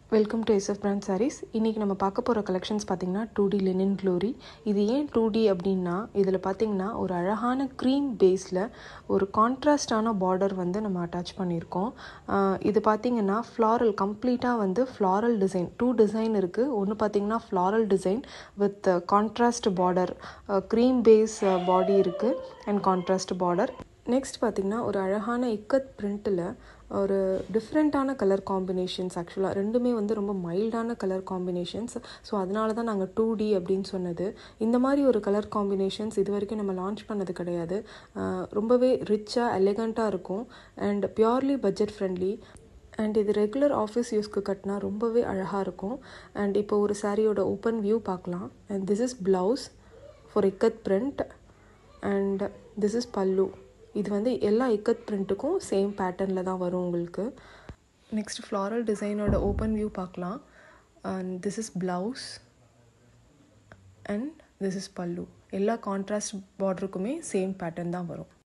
welcome to SF brand saris இன்றைக்கி நம்ம பார்க்க போகிற கலெக்ஷன்ஸ் பார்த்திங்கன்னா டூ டி லினன் க்ளோரி இது ஏன் டூ டி அப்படின்னா இதில் பார்த்திங்கன்னா ஒரு அழகான க்ரீம் பேஸில் ஒரு கான்ட்ராஸ்டான பார்டர் வந்து நம்ம அட்டாச் பண்ணியிருக்கோம் ஆஹ் இது பார்த்திங்கன்னா ஃப்ளாரல் கம்ப்ளீட்டாக வந்து ஃப்ளாரல் டிசைன் டூ டிசைன் இருக்குது ஒன்று பார்த்திங்கன்னா floral design with contrast border cream base body இருக்குது அண்ட் கான்ட்ராஸ்ட் பார்டர் நெக்ஸ்ட் பார்த்திங்கன்னா ஒரு அழகான இக்கத் பிரிண்ட்டில் ஒரு டிஃப்ரெண்ட்டான கலர் காம்பினேஷன்ஸ் ஆக்சுவலாக ரெண்டுமே வந்து ரொம்ப மைல்டான கலர் காம்பினேஷன்ஸ் ஸோ அதனால தான் நாங்கள் டூ டி அப்படின்னு சொன்னது இந்த மாதிரி ஒரு கலர் காம்பினேஷன்ஸ் இது வரைக்கும் நம்ம லான்ச் பண்ணது கிடையாது ஆஹ் ரொம்பவே ரிச்சாக எலிகண்ட்டாக இருக்கும் and purely budget friendly and இது ரெகுலர் ஆஃபீஸ் யூஸ்க்கு கட்டினா ரொம்பவே அழகாக இருக்கும் அண்ட் இப்போ ஒரு சாரியோட ஓப்பன் வியூ பார்க்கலாம் and this is blouse for ikat print and this is pallu இது வந்து எல்லா இக்கத் பிரிண்ட்டுக்கும் சேம் பேட்டர்னில் தான் வரும் உங்களுக்கு நெக்ஸ்ட் ஃப்ளாரல் டிசைனோட ஓப்பன் வியூ பார்க்கலாம் and this is blouse and this is pallu எல்லா கான்ட்ராஸ்ட் பார்டருக்குமே சேம் பேட்டர்ன் தான் வரும்